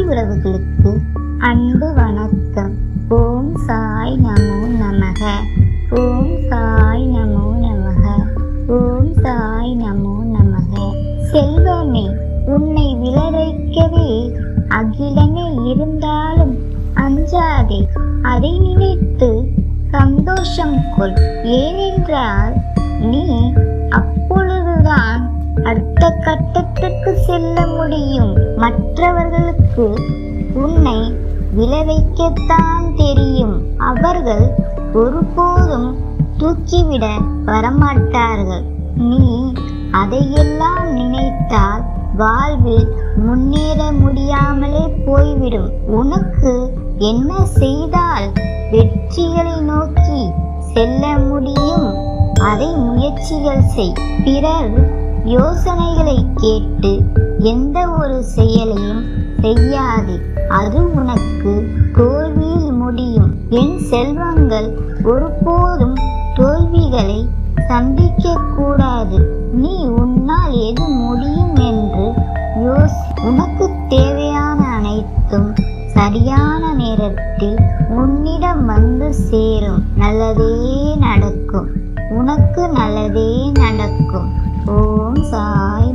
உறவுகளுக்கு அன்பு வணக்கம் ஓம் சாய் நமோ நமக ஓம் சாய் நமோ நமக ஓம் சாய் நமோ நமக செல்வமே உன்னை விளைவிக்கவே அகிலமே இருந்தாலும் அஞ்சாதே அதை நினைத்து சந்தோஷம் கொள் ஏனென்றால் நீ அப்பொழுதுதான் அடுத்த கட்டத்துக்கு செல்ல முடியும் மற்றவர்களுக்கு உன்னை விளைவிக்கத்தான் தெரியும் அவர்கள் ஒருபோதும் தூக்கிவிட வரமாட்டார்கள் நீ அதையெல்லாம் நினைத்தால் வாழ்வில் முன்னேற முடியாமலே போய்விடும் உனக்கு என்ன செய்தால் வெற்றிகளை நோக்கி செல்ல முடியும் அதை முயற்சிகள் செய் பிறர் யோசனைகளை கேட்டு எந்த ஒரு செயலையும் செய்யாதே அது உனக்கு தோல்வியில் முடியும் என் செல்வங்கள் ஒருபோதும் தோல்விகளை சந்திக்க கூடாது நீ உன்னால் எது முடியும் என்று யோசி உனக்கு தேவையான அனைத்தும் சரியான நேரத்தில் உன்னிடம் வந்து சேரும் நல்லதே நடக்கும் உனக்கு நல்லதே நடக்கும் ஓம் சாய்